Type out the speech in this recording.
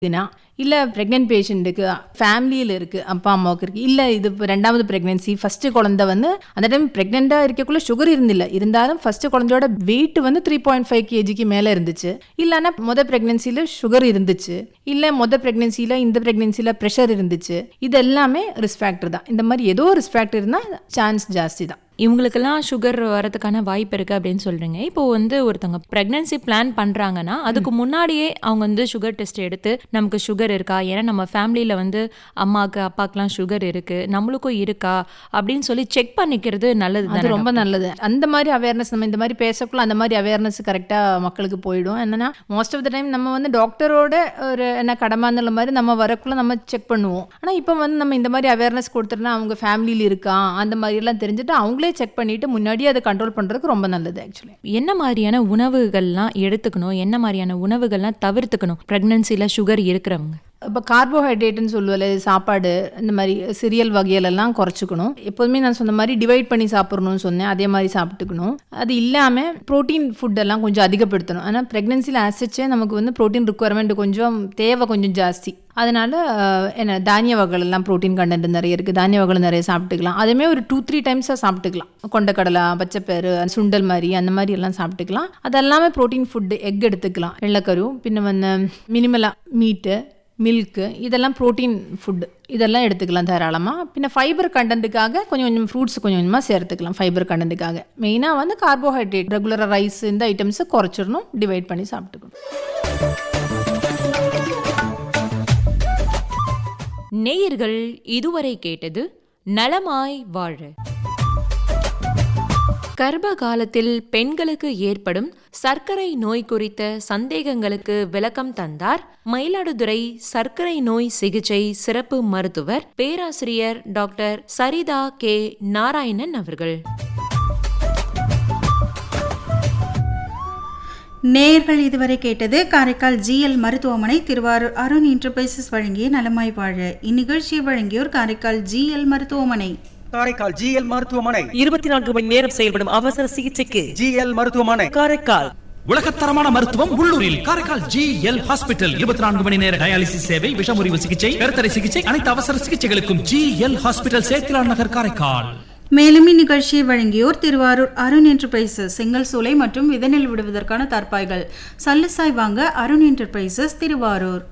இதுனா இல்லை ப்ரெக்னென்ட் பேஷண்ட்டுக்கு ஃபேமிலியில் இருக்குது அப்பா அம்மாவுக்கு இருக்குது இல்லை இது இப்போ ரெண்டாவது ப்ரெக்னென்சி ஃபஸ்ட்டு குழந்தை வந்து அந்த டைம் ப்ரெக்னெண்ட்டாக இருக்கக்குள்ள சுகர் இருந்தில்ல இருந்தாலும் ஃபஸ்ட்டு குழந்தையோட வெயிட் வந்து த்ரீ பாயிண்ட் ஃபைவ் கேஜிக்கு மேலே இருந்துச்சு இல்லைன்னா மொதல் ப்ரெக்னென்சியில் சுகர் இருந்துச்சு இல்லை மொதல் ப்ரெக்னென்சியில் இந்த ப்ரெக்னென்சியில் ப்ரெஷர் இருந்துச்சு இது எல்லாமே ரிஸ்க் ஃபேக்டர் தான் இந்த மாதிரி ஏதோ ரிஸ்க் ஃபேக்டர் இருந்தால் சான்ஸ் ஜாஸ்தி தான் இவங்களுக்கெல்லாம் சுகர் வரதுக்கான வாய்ப்பு இருக்குது அப்படின்னு சொல்கிறீங்க இப்போ வந்து ஒருத்தவங்க ப்ரெக்னன்சி பிளான் பண்ணுறாங்கன்னா அதுக்கு முன்னாடியே அவங்க வந்து சுகர் டெஸ்ட் எடுத்து நமக்கு சுகர் இருக்கா ஏன்னா நம்ம ஃபேமிலியில் வந்து அம்மாவுக்கு அப்பாக்கெலாம் சுகர் இருக்குது நம்மளுக்கும் இருக்கா அப்படின்னு சொல்லி செக் பண்ணிக்கிறது நல்லது அது தானே ரொம்ப நல்லது அந்த மாதிரி அவேர்னஸ் நம்ம இந்த மாதிரி பேசக்குள்ள அந்த மாதிரி அவேர்னஸ் கரெக்டாக மக்களுக்கு போயிடும் என்னன்னா மோஸ்ட் ஆஃப் த டைம் நம்ம வந்து டாக்டரோட ஒரு என்ன கடமாந்துள்ள மாதிரி நம்ம வரக்குள்ள நம்ம செக் பண்ணுவோம் ஆனால் இப்போ வந்து நம்ம இந்த மாதிரி அவேர்னஸ் கொடுத்துருந்தா அவங்க ஃபேமிலியில் இருக்கா அந்த மாதிரி எல்லாம் தெரிஞ்சுட்டு அவங்களே செக் பண்ணிட்டு முன்னாடியே அதை கண்ட்ரோல் பண்ணுறதுக்கு ரொம்ப நல்லது ஆக்சுவலி என்ன மாதிரியான உணவுகள்லாம் எடுத்துக்கணும் என்ன மாதிரியான உணவுகள்லாம் தவிர்த்துக்கணும் ப்ரெக்னன்சியில் சுகர் இருக்கிறவங்க இப்போ கார்போஹைட்ரேட்னு சொல்லுவல சாப்பாடு இந்த மாதிரி சிரியல் வகையிலெல்லாம் குறைச்சிக்கணும் எப்போதுமே நான் சொன்ன மாதிரி டிவைட் பண்ணி சாப்பிட்ணும்னு சொன்னேன் அதே மாதிரி சாப்பிட்டுக்கணும் அது இல்லாமல் ப்ரோட்டீன் ஃபுட்டெல்லாம் கொஞ்சம் அதிகப்படுத்தணும் ஆனால் ப்ரெக்னென்சியில் ஆசிச்சே நமக்கு வந்து ப்ரோட்டீன் ரிக்குவயர்மெண்ட் கொஞ்சம் தேவை கொஞ்சம் ஜாஸ்தி அதனால அஹ், என்ன தானிய வகைகள் எல்லாம் ப்ரோட்டீன் கண்டென்ட் நிறைய இருக்குது தானிய வகைகள் நிறைய சாப்பிட்டுக்கலாம் அதுவுமே ஒரு டூ த்ரீ டைம்ஸாக சாப்பிட்டுக்கலாம் கொண்டக்கடலை பச்சைப்பயிறு சுண்டல் மாதிரி அந்த மாதிரி எல்லாம் சாப்பிட்டுக்கலாம் அது எல்லாமே ப்ரோட்டீன் ஃபுட்டு எக் எடுத்துக்கலாம் வெள்ளைக்கரு பின்ன வந்து மினிமலாக மீட்டு மில்க்கு இதெல்லாம் ப்ரோட்டீன் ஃபுட்டு இதெல்லாம் எடுத்துக்கலாம் தாராளமாக பின்ன ஃபைபர் கண்டென்ட்டுக்காக கொஞ்சம் கொஞ்சம் ஃப்ரூட்ஸ் கொஞ்சம் கொஞ்சமாக சேர்த்துக்கலாம் ஃபைபர் கண்டென்ட்டுக்காக மெயினாக வந்து கார்போஹைட்ரேட் ரெகுலராக ரைஸ் இந்த ஐட்டம்ஸை குறைச்சிடணும் டிவைட் பண்ணி சாப்பிட்டுக்கணும் நேயர்கள் இதுவரை கேட்டது நலமாய் வாழ கர்ப்ப காலத்தில் பெண்களுக்கு ஏற்படும் சர்க்கரை நோய் குறித்த சந்தேகங்களுக்கு விளக்கம் தந்தார் மயிலாடுதுறை சர்க்கரை நோய் சிகிச்சை சிறப்பு மருத்துவர் பேராசிரியர் டாக்டர் சரிதா கே நாராயணன் அவர்கள் நேயர்கள் இதுவரை கேட்டது காரைக்கால் ஜிஎல் மருத்துவமனை திருவாரூர் அருண் என்டர்பிரைசஸ் வழங்கிய நலமாய் வாழ இந்நிகழ்ச்சியை வழங்கியோர் காரைக்கால் ஜிஎல் மருத்துவமனை காரைக்கால் ஜிஎல் மருத்துவமனை இருபத்தி நான்கு மணி நேரம் செயல்படும் அவசர சிகிச்சைக்கு ஜிஎல் மருத்துவமனை காரைக்கால் உலகத்தரமான மருத்துவம் உள்ளூரில் காரைக்கால் ஜி எல் ஹாஸ்பிட்டல் இருபத்தி நான்கு மணி நேர டயாலிசிஸ் சேவை விஷமுறிவு சிகிச்சை கருத்தடை சிகிச்சை அனைத்து அவசர சிகிச்சைகளுக்கும் ஜி எல் ஹாஸ்பிட்டல் சேத்திலான் நகர் காரைக்கால் மேலும் இந்நிகழ்ச்சியை வழங்கியோர் திருவாரூர் அருண் என்டர்பிரைசஸ் செங்கல் சூளை மற்றும் விதநெல் விடுவதற்கான தற்பாய்கள் சல்லுசாய் வாங்க அருண் என்டர்பிரைசஸ் திருவாரூர்